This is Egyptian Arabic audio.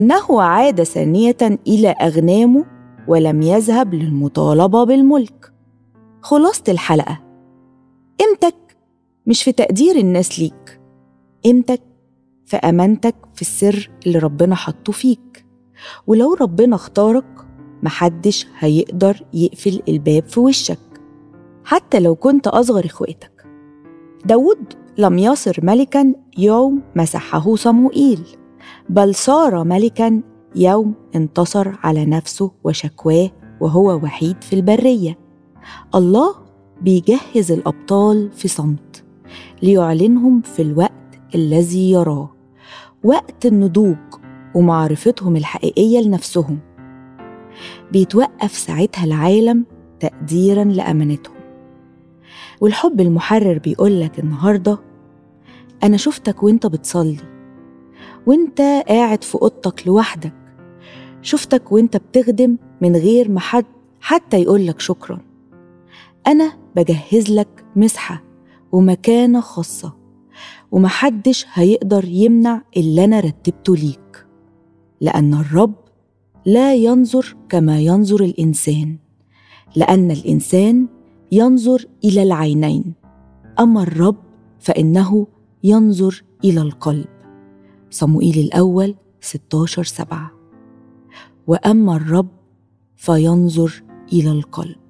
إنه عاد ثانية إلى أغنامه ولم يذهب للمطالبة بالملك خلاصة الحلقة قيمتك مش في تقدير الناس ليك قيمتك في أمانتك في السر اللي ربنا حطه فيك ولو ربنا اختارك محدش هيقدر يقفل الباب في وشك حتى لو كنت أصغر إخواتك داود لم يصر ملكا يوم مسحه صموئيل بل صار ملكا يوم انتصر على نفسه وشكواه وهو وحيد في البريه الله بيجهز الابطال في صمت ليعلنهم في الوقت الذي يراه وقت النضوج ومعرفتهم الحقيقيه لنفسهم بيتوقف ساعتها العالم تقديرا لامانتهم والحب المحرر بيقولك النهارده انا شفتك وانت بتصلي وانت قاعد في اوضتك لوحدك شفتك وانت بتخدم من غير ما حد حتى يقولك شكرا انا بجهز لك مسحه ومكانه خاصه ومحدش هيقدر يمنع اللي انا رتبته ليك لان الرب لا ينظر كما ينظر الانسان لان الانسان ينظر الى العينين اما الرب فانه ينظر الى القلب صموئيل الاول 16 7 واما الرب فينظر الى القلب